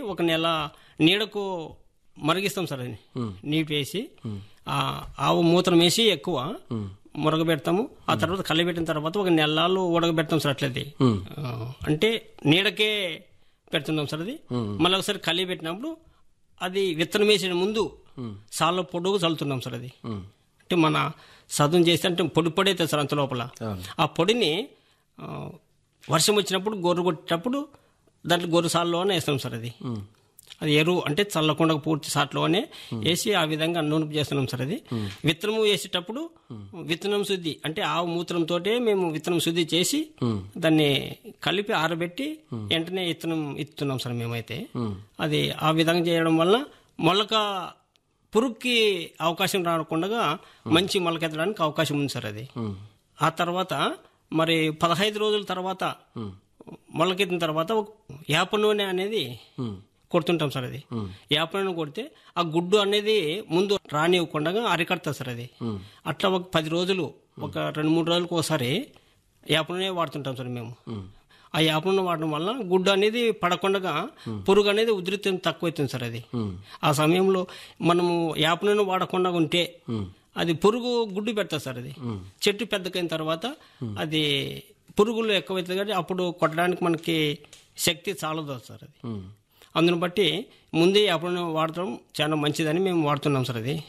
ఒక నెల నీడకు మరిగిస్తాం సార్ అది నీటి వేసి ఆ ఆవు మూత్రం వేసి ఎక్కువ మురగబెడతాము ఆ తర్వాత కలిపెట్టిన తర్వాత ఒక నెలలు ఉడకబెడతాం సార్ అట్లది ఆ, అంటే నీడకే పెడుతున్నాం సార్ అది మళ్ళీ ఒకసారి కలిగి పెట్టినప్పుడు అది విత్తనం వేసిన ముందు సాల్లో పొడుగు చల్లుతున్నాం సార్ అది అంటే మన సదును చేస్తే అంటే పొడి పొడి అవుతుంది సార్ అంత లోపల ఆ పొడిని ఆ, వర్షం వచ్చినప్పుడు గొర్రు కొట్టేటప్పుడు దాంట్లో గొర్రు సాల్లోనే వేస్తాం సార్ అది అది ఎరువు అంటే చల్లకుండా పూర్తి సాట్లోనే వేసి ఆ విధంగా నూనె చేస్తున్నాం సార్ అది విత్తనం వేసేటప్పుడు విత్తనం శుద్ధి అంటే ఆవు మూత్రంతో మేము విత్తనం శుద్ధి చేసి దాన్ని కలిపి ఆరబెట్టి వెంటనే విత్తనం ఇస్తున్నాం సార్ మేమైతే అది ఆ విధంగా చేయడం వల్ల మొలక పురుగుకి అవకాశం రాకుండా మంచి మొలకెత్తడానికి అవకాశం ఉంది సార్ అది ఆ తర్వాత మరి పదహైదు రోజుల తర్వాత మొలకెత్తిన తర్వాత ఒక యాప నూనె అనేది కొడుతుంటాం సార్ అది యాప నూనె కొడితే ఆ గుడ్డు అనేది ముందు రానివ్వకుండా అరికడతా సార్ అది అట్లా ఒక పది రోజులు ఒక రెండు మూడు రోజులకు ఒకసారి యాప నూనె వాడుతుంటాం సార్ మేము ఆ యాప నూనె వాడడం వల్ల గుడ్డు అనేది పడకుండా పురుగు అనేది ఉధృతం తక్కువ అవుతుంది సార్ అది ఆ సమయంలో మనము యాప నూనె వాడకుండా ఉంటే అది పురుగు గుడ్డు పెడతా సార్ అది చెట్టు పెద్దకైన తర్వాత అది పురుగులు ఎక్కువైతుంది కాబట్టి అప్పుడు కొట్టడానికి మనకి శక్తి చాలదు సార్ అది అందుని బట్టి ముందే అప్పుడు వాడటం చాలా మంచిదని మేము వాడుతున్నాం సార్ అది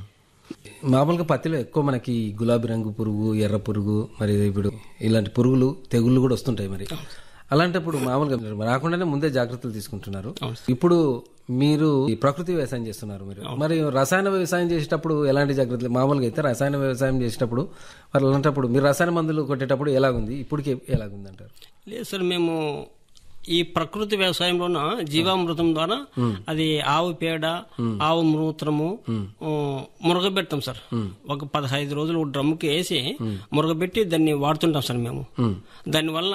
మామూలుగా పత్తిలో ఎక్కువ మనకి గులాబీ రంగు పురుగు ఎర్ర పురుగు మరి ఇప్పుడు ఇలాంటి పురుగులు తెగుళ్ళు కూడా వస్తుంటాయి మరి అలాంటప్పుడు మామూలుగా మీరు రాకుండానే ముందే జాగ్రత్తలు తీసుకుంటున్నారు ఇప్పుడు మీరు ఈ ప్రకృతి వ్యవసాయం చేస్తున్నారు మీరు మరి రసాయన వ్యవసాయం చేసేటప్పుడు ఎలాంటి జాగ్రత్తలు మామూలుగా అయితే రసాయన వ్యవసాయం చేసేటప్పుడు మరి అలాంటప్పుడు మీరు రసాయన మందులు కొట్టేటప్పుడు ఎలాగుంది ఇప్పటికే ఎలాగుంది అంటారు లేదు సార్ మేము ఈ ప్రకృతి వ్యవసాయంలోన జీవామృతం ద్వారా అది ఆవు పేడ ఆవు మూత్రము ఆ, మురగబెడతాం సార్ ఒక పదహైదు రోజులు ఒక డ్రమ్కి వేసి మురగబెట్టి దాన్ని వాడుతుంటాం సార్ మేము దానివల్ల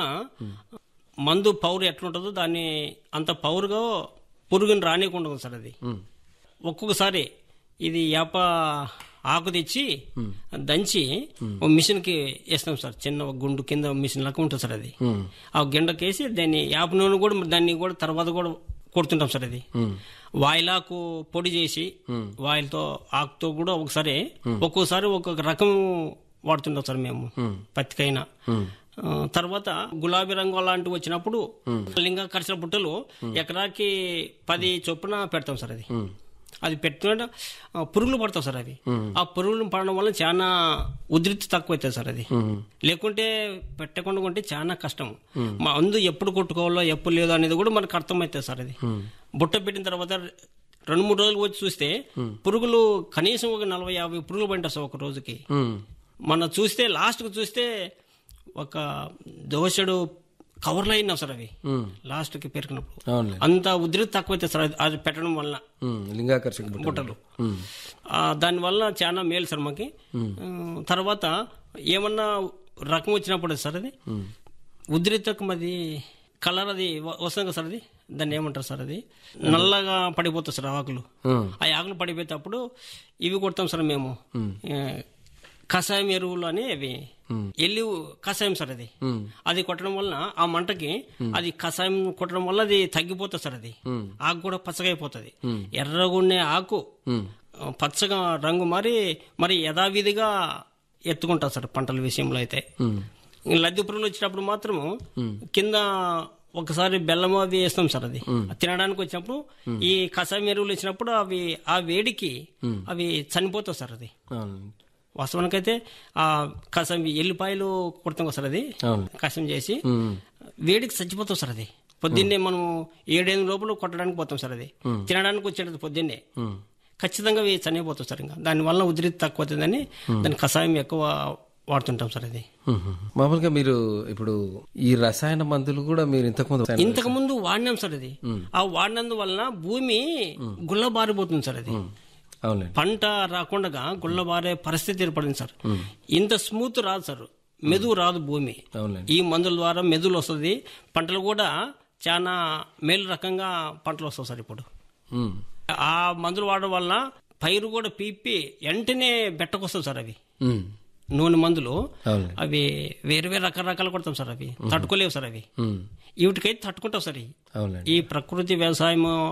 మందు పౌరు ఎట్లుంటుందో దాన్ని అంత పౌరుగా పురుగుని రానియకుండా ఉంది సార్ అది ఒక్కొక్కసారి ఇది యాప ఆకు తెచ్చి దంచి ఒక మిషన్కి వేస్తాం సార్ చిన్న ఒక గుండు కింద మిషన్ లాగా ఉంటుంది సార్ అది ఆ గిండకేసి దాన్ని యాప నూనె కూడా దాన్ని కూడా తర్వాత కూడా కొడుతుంటాం సార్ అది వాయిలాకు పొడి చేసి వాయిల్తో ఆకుతో కూడా ఒకసారి ఒక్కోసారి ఒక్కొక్క రకం వాడుతుంటాం సార్ మేము పత్తికైనా ఆ, తర్వాత గులాబీ రంగు అలాంటివి వచ్చినప్పుడు లింగా కరిసిన బుట్టలు ఎకరాకి పది చొప్పున పెడతాం సార్ అది అది పెట్టుకుంటే ఆ, పురుగులు పడతాయి సార్ అవి ఆ పురుగులు పడడం వల్ల చాలా ఉధృతి తక్కువ అవుతుంది సార్ అది లేకుంటే పెట్టకుండా ఉంటే చాలా కష్టం మా అందు ఎప్పుడు కొట్టుకోవాలో ఎప్పుడు లేదో అనేది కూడా మనకు అర్థమవుతుంది సార్ అది బుట్ట పెట్టిన తర్వాత రెండు మూడు రోజులు వచ్చి చూస్తే పురుగులు కనీసం ఒక నలభై యాభై పురుగులు పడింటాయి సార్ ఒక రోజుకి మన చూస్తే లాస్ట్కి చూస్తే ఒక దోషడు కవర్లో అయినా సార్ అవి లాస్ట్కి పెరిగినప్పుడు అవునులే అంత ఉధృతి తక్కువ అవుతుంది సార్ అది- అది పెట్టడం వల్ల ఉమ్, లింగాకర్షక బుట్ట. బుట్టలు ఆ, దానివల్ల చాలా మేలు సార్ మాకి ఆ, తర్వాత ఏమన్నా రకం వచ్చినప్పుడు సార్ అది ఉధృతకం అది కలర్ అది వ- వస్తుంది కదా సార్ అది దాన్ని ఏమంటారు సార్ అది నల్లగా పడిపోతుంది సార్ ఆకులు ఉమ్, ఆ ఆకులు పడిపోయేటప్పుడు ఇవి కొడతాం సార్ మేము ఏ, కషాయం ఎరువులు అని అవి ఎల్లి కషాయం సార్ అది అది కొట్టడం వల్ల ఆ మంటకి అది కషాయం కొట్టడం వల్ల అది తగ్గిపోతుంది సార్ అది ఆకు కూడా పచ్చగా అయిపోతుంది ఎర్రగా ఉండే ఆకు ఆ, పచ్చగా రంగు మారి మరి యథావిధిగా ఎత్తుకుంటారు సార్ పంటల విషయంలో అయితే ఈ లద్దె పురుగులు వచ్చినప్పుడు మాత్రము కింద ఒకసారి బెల్లం అవి వేస్తాం సార్ అది తినడానికి వచ్చినప్పుడు ఈ కషాయం ఎరువులు వచ్చినప్పుడు అవి ఆ వేడికి అవి చనిపోతాయి సార్ అది అవును వాస్తవానికైతే ఆ కషాయం ఎల్లిపాయలు కొడతాం కదా సార్ అది అవును కషాయం చేసి వేడికి చచ్చిపోతాం సార్ అది పొద్దున్నే మనం ఏడేళ్ళ లోపల కొట్టడానికి పోతాం సార్ అది తినడానికి వచ్చేది పొద్దున్నే ఉమ్, ఖచ్చితంగా అవి చనిపోతాం సార్ ఇంకా దానివల్ల ఉధృతి తక్కువ అవుతుందని దాని కషాయం ఎక్కువ వాడుతుంటాం సార్ అది ఉమ్. మామూలుగా మీరు ఇప్పుడు ఈ రసాయన మందులు కూడా మీరు ఇంతకుముందు ఇంతకు ముందు వాడినాం సార్ అది ఆ వాడినందువలన భూమి గుల్లబారిపోతుంది సార్ అది అవునండి పంట రాకుండా గుల్లబారే పరిస్థితి ఏర్పడింది సార్ ఇంత స్మూత్ రాదు సార్ మెదువు రాదు భూమి అవునండి ఈ మందుల ద్వారా మెదులు వస్తుంది పంటలు కూడా చాలా మేలు రకంగా పంటలు వస్తాయి సార్ ఇప్పుడు ఉమ్, ఆ మందులు వాడడం వల్ల పైరు కూడా పీపి వెంటనే బెట్టకొస్తుంది సార్ అవి ఉమ్, నూనె మందులు అవునండి అవి వేరు వేరు రకరకాలు కొడతాం సార్ అవి తట్టుకోలేవు సార్ అవి ఉమ్, వీటికైతే తట్టుకుంటాం సార్ ఇవి. అవునండి ఈ ప్రకృతి వ్యవసాయం